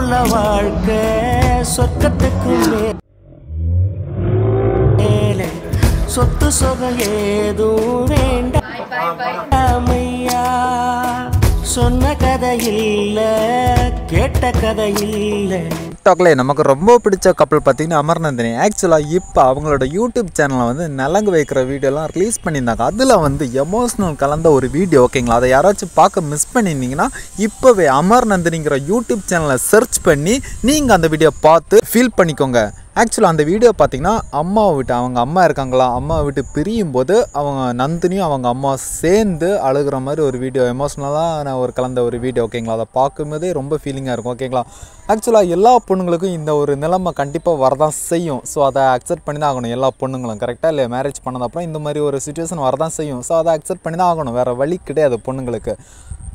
போல வாழ்க்கை சொர்க்கத்துக்கு மேலே சொத்து சொகம் ஏதும் வேண்டாம் ஐயா சொன்ன கதை இல்ல கேட்ட கதை இல்லை டிக்டாக்ல நமக்கு ரொம்ப பிடிச்ச கப்பல் பார்த்தீங்கன்னா அமர்நந்தினி ஆக்சுவலாக இப்போ அவங்களோட யூடியூப் சேனலில் வந்து நலங்கு வைக்கிற வீடியோலாம் ரிலீஸ் பண்ணியிருந்தாங்க அதில் வந்து எமோஷ்னல் கலந்த ஒரு வீடியோ ஓகேங்களா அதை யாராச்சும் பார்க்க மிஸ் பண்ணியிருந்தீங்கன்னா இப்போவே அமர்நந்தினிங்கிற யூடியூப் சேனலை சர்ச் பண்ணி நீங்கள் அந்த வீடியோ பார்த்து ஃபீல் பண்ணிக்கோங்க ஆக்சுவலாக அந்த வீடியோ பார்த்தீங்கன்னா அம்மாவை விட்டு அவங்க அம்மா இருக்காங்களா அம்மாவை விட்டு பிரியும் போது அவங்க நந்தினியும் அவங்க அம்மா சேர்ந்து அழுகிற மாதிரி ஒரு வீடியோ எமோஷ்னலாக ஒரு கலந்த ஒரு வீடியோ ஓகேங்களா அதை பார்க்கும்போதே ரொம்ப ஃபீலிங்காக இருக்கும் ஓகேங்களா ஆக்சுவலாக எல்லா பொண்ணுங்களுக்கும் இந்த ஒரு நிலைமை கண்டிப்பாக வரதான் செய்யும் ஸோ அதை அக்செப்ட் பண்ணி தான் ஆகணும் எல்லா பொண்ணுங்களும் கரெக்டாக இல்லை மேரேஜ் பண்ணது அப்புறம் இந்த மாதிரி ஒரு சுச்சுவேஷன் வரதான் செய்யும் ஸோ அதை அக்செப்ட் பண்ணி தான் ஆகணும் வேறு வழி கிடையாது பொண்ணுங்களுக்கு